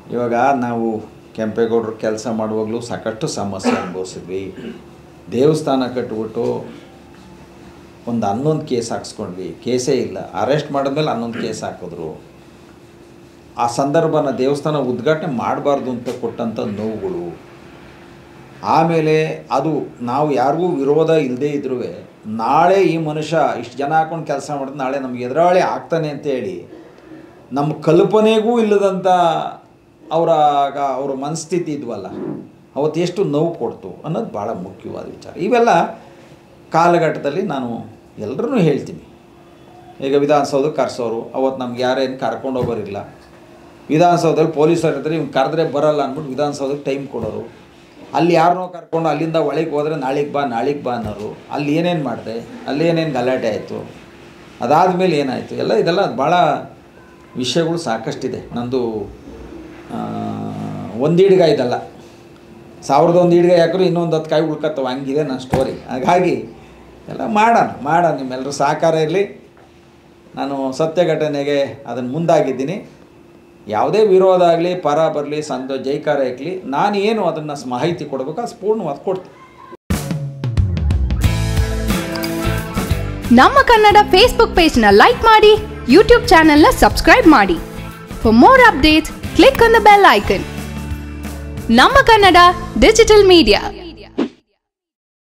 ಇವಾಗ ನಾವು ಕೆಂಪೇಗೌಡರು ಕೆಲಸ ಮಾಡುವಾಗಲೂ ಸಾಕಷ್ಟು ಸಮಸ್ಯೆ ಅನುಭವಿಸಿದ್ವಿ ದೇವಸ್ಥಾನ ಕಟ್ಬಿಟ್ಟು ಒಂದು ಹನ್ನೊಂದು ಕೇಸ್ ಹಾಕ್ಸ್ಕೊಂಡ್ವಿ ಕೇಸೇ ಇಲ್ಲ ಅರೆಸ್ಟ್ ಮಾಡಿದ್ಮೇಲೆ ಹನ್ನೊಂದು ಕೇಸ್ ಹಾಕಿದ್ರು ಆ ಸಂದರ್ಭನ ದೇವಸ್ಥಾನ ಉದ್ಘಾಟನೆ ಮಾಡಬಾರ್ದು ಅಂತ ಕೊಟ್ಟಂಥ ನೋವುಗಳು ಆಮೇಲೆ ಅದು ನಾವು ಯಾರಿಗೂ ವಿರೋಧ ಇಲ್ಲದೇ ಇದ್ರೂ ನಾಳೆ ಈ ಮನುಷ್ಯ ಇಷ್ಟು ಜನ ಹಾಕೊಂಡು ಕೆಲಸ ಮಾಡಿದ್ರೆ ನಾಳೆ ನಮ್ಗೆ ಎದುರಾಳಿ ಆಗ್ತಾನೆ ಅಂತೇಳಿ ನಮ್ಮ ಕಲ್ಪನೆಗೂ ಇಲ್ಲದಂಥ ಅವರ ಅವರ ಮನಸ್ಥಿತಿ ಇದ್ವಲ್ಲ ಅವತ್ತು ಎಷ್ಟು ನೋವು ಕೊಡ್ತು ಅನ್ನೋದು ಭಾಳ ಮುಖ್ಯವಾದ ವಿಚಾರ ಇವೆಲ್ಲ ಕಾಲಘಟ್ಟದಲ್ಲಿ ನಾನು ಎಲ್ಲರೂ ಹೇಳ್ತೀನಿ ಈಗ ವಿಧಾನಸೌಧಕ್ಕೆ ಕರೆಸೋರು ಅವತ್ತು ನಮ್ಗೆ ಯಾರೇನು ಕರ್ಕೊಂಡು ಹೋಗೋರಿಲ್ಲ ವಿಧಾನಸೌಧದಲ್ಲಿ ಪೊಲೀಸರು ಇರ್ತಾರೆ ಇವ್ನು ಕರೆದ್ರೆ ಬರಲ್ಲ ಅಂದ್ಬಿಟ್ಟು ವಿಧಾನಸೌಧಕ್ಕೆ ಟೈಮ್ ಕೊಡೋರು ಅಲ್ಲಿ ಯಾರನ್ನೋ ಕರ್ಕೊಂಡು ಅಲ್ಲಿಂದ ಒಳಗೆ ಹೋದರೆ ನಾಳೆಗೆ ಬಾ ನಾಳೆಗೆ ಬಾ ಅನ್ನೋರು ಅಲ್ಲಿ ಏನೇನು ಮಾಡಿದೆ ಅಲ್ಲಿ ಏನೇನು ಗಲಾಟೆ ಆಯಿತು ಅದಾದಮೇಲೆ ಏನಾಯಿತು ಎಲ್ಲ ಇದೆಲ್ಲ ಭಾಳ ವಿಷಯಗಳು ಸಾಕಷ್ಟಿದೆ ನಂದು ಆ, ಒಂದು ಈಡ್ಗಾಯಿ ಇದಲ್ಲ ಸಾವಿರದ ಒಂದು ಈಡ್ಗಾಯಿ ಹಾಕಿದ್ರು ಇನ್ನೊಂದು ಹತ್ತು ಕಾಯಿ ಉಳ್ಕತ್ತವ ಹಂಗಿದೆ ನನ್ನ ಸ್ಟೋರಿ ಹಾಗಾಗಿ ಎಲ್ಲ ಮಾಡೋಣ ಮಾಡೋಣ ನಿಮ್ಮೆಲ್ಲರೂ ಸಹಕಾರ ಇರಲಿ ನಾನು ಸತ್ಯ ಘಟನೆಗೆ ಅದನ್ನು ಮುಂದಾಗಿದ್ದೀನಿ ಯಾವುದೇ ವಿರೋಧ ಆಗಲಿ ಪರ ಬರಲಿ ಸಂತ ಜೈಕಾರ ಇರಲಿ ನಾನು ಏನು ಅದನ್ನು ಮಾಹಿತಿ ಕೊಡಬೇಕು ಅದು ಪೂರ್ಣವಾಗಿ ಕೊಡ್ತೀನಿ ನಮ್ಮ ಕನ್ನಡ ಫೇಸ್ಬುಕ್ ಪೇಜ್ನ ಲೈಕ್ ಮಾಡಿ ಯೂಟ್ಯೂಬ್ ಚಾನೆಲ್ನ ಸಬ್ಸ್ಕ್ರೈಬ್ ಮಾಡಿ for more updates click on the bell icon ನಮ್ಮ ಕನ್ನಡ ಡಿಜಿಟಲ್ ಮೀಡಿಯಾ